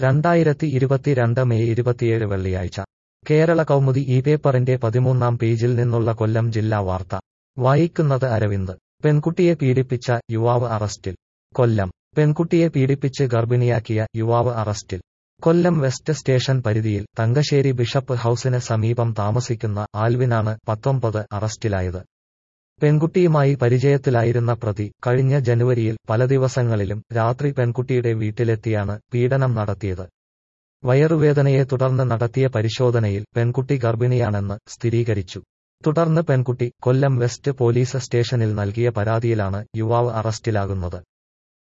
രണ്ടായിരത്തി ഇരുപത്തിരണ്ട് മെയ് ഇരുപത്തിയേഴ് വെള്ളിയാഴ്ച കേരള കൗമുദി ഈ പേപ്പറിന്റെ പതിമൂന്നാം പേജിൽ നിന്നുള്ള കൊല്ലം ജില്ലാ വാർത്ത വായിക്കുന്നത് അരവിന്ദ് പെൺകുട്ടിയെ പീഡിപ്പിച്ച യുവാവ് അറസ്റ്റിൽ കൊല്ലം പെൺകുട്ടിയെ പീഡിപ്പിച്ച് ഗർഭിണിയാക്കിയ യുവാവ് അറസ്റ്റിൽ കൊല്ലം വെസ്റ്റ് സ്റ്റേഷൻ പരിധിയിൽ തങ്കശ്ശേരി ബിഷപ്പ് ഹൌസിന് സമീപം താമസിക്കുന്ന ആൽവിനാണ് പത്തൊമ്പത് അറസ്റ്റിലായത് പെൺകുട്ടിയുമായി പരിചയത്തിലായിരുന്ന പ്രതി കഴിഞ്ഞ ജനുവരിയിൽ പല ദിവസങ്ങളിലും രാത്രി പെൺകുട്ടിയുടെ വീട്ടിലെത്തിയാണ് പീഡനം നടത്തിയത് വയറുവേദനയെ തുടർന്ന് നടത്തിയ പരിശോധനയിൽ പെൺകുട്ടി ഗർഭിണിയാണെന്ന് സ്ഥിരീകരിച്ചു തുടർന്ന് പെൺകുട്ടി കൊല്ലം വെസ്റ്റ് പോലീസ് സ്റ്റേഷനിൽ നൽകിയ പരാതിയിലാണ് യുവാവ് അറസ്റ്റിലാകുന്നത്